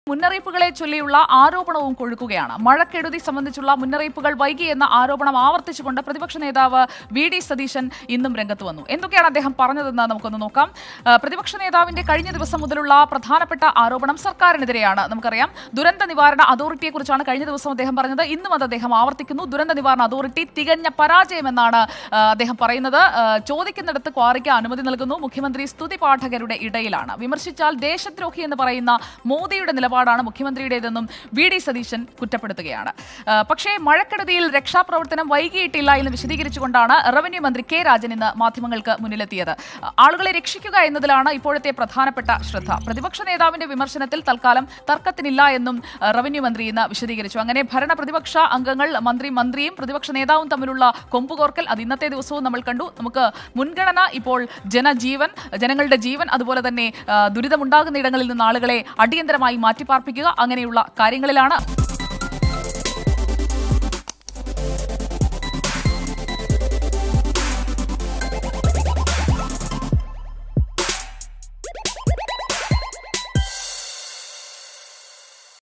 മുന്നറിയിപ്പുകളെ ചൊല്ലിയുള്ള ആരോപണവും കൊഴുക്കുകയാണ് മഴക്കെടുതി സംബന്ധിച്ചുള്ള മുന്നറിയിപ്പുകൾ വൈകിയെന്ന ആരോപണം ആവർത്തിച്ചുകൊണ്ട് പ്രതിപക്ഷ നേതാവ് വി ഡി സതീശൻ ഇന്നും രംഗത്ത് വന്നു എന്തൊക്കെയാണ് അദ്ദേഹം പറഞ്ഞതെന്ന് നമുക്കൊന്ന് നോക്കാം ആ, പ്രതിപക്ഷ നേതാവിന്റെ കഴിഞ്ഞ ദിവസം മുതലുള്ള പ്രധാനപ്പെട്ട ആരോപണം സർക്കാരിനെതിരെയാണ് നമുക്കറിയാം ദുരന്ത നിവാരണ അതോറിറ്റിയെക്കുറിച്ചാണ് കഴിഞ്ഞ ദിവസം അദ്ദേഹം പറഞ്ഞത് ഇന്നും അത് അദ്ദേഹം ആവർത്തിക്കുന്നു ദുരന്ത നിവാരണ അതോറിറ്റി തികഞ്ഞ പരാജയമെന്നാണ് ആ, അദ്ദേഹം പറയുന്നത് ആ, ചോദിക്കുന്നിടത്ത് ക്വാറിക്ക് അനുമതി നൽകുന്നു മുഖ്യമന്ത്രി സ്തുതി പാഠകരുടെ ഇടയിലാണ് വിമർശിച്ചാൽ ദേശദ്രോഹി എന്ന് പറയുന്ന മോദിയുടെ നിലപാടാണ് മുഖ്യമന്ത്രിയുടേതെന്നും വി ഡി സതീശൻ കുറ്റപ്പെടുത്തുകയാണ് ആ, പക്ഷേ മഴക്കെടുതിയിൽ രക്ഷാപ്രവർത്തനം വൈകിയിട്ടില്ല എന്ന് വിശദീകരിച്ചുകൊണ്ടാണ് റവന്യൂ മന്ത്രി കെ രാജൻ ഇന്ന് മാധ്യമങ്ങൾക്ക് മുന്നിലെത്തിയത് ആളുകളെ രക്ഷിക്കുക എന്നതിലാണ് ഇപ്പോഴത്തെ പ്രധാനപ്പെട്ട ശ്രദ്ധ പ്രതിപക്ഷ നേതാവിന്റെ വിമർശനത്തിൽ തൽക്കാലം തർക്കത്തിനില്ല എന്നും ആ, റവന്യൂ മന്ത്രി ഇന്ന് വിശദീകരിച്ചു അങ്ങനെ ഭരണ പ്രതിപക്ഷ അംഗങ്ങൾ മന്ത്രി മന്ത്രിയും പ്രതിപക്ഷ നേതാവും തമ്മിലുള്ള കൊമ്പുകോർക്കൽ അത് ഇന്നത്തെ ദിവസവും നമ്മൾ കണ്ടു നമുക്ക് മുൻഗണന ഇപ്പോൾ ജനജീവൻ ജനങ്ങളുടെ ജീവൻ അതുപോലെ തന്നെ ആ, ദുരിതമുണ്ടാകുന്ന ഇടങ്ങളിൽ നിന്ന് ആളുകളെ അടിയന്തരമായി മാറ്റിപ്പാർപ്പിക്കുക അങ്ങനെയുള്ള കാര്യങ്ങളിലാണ്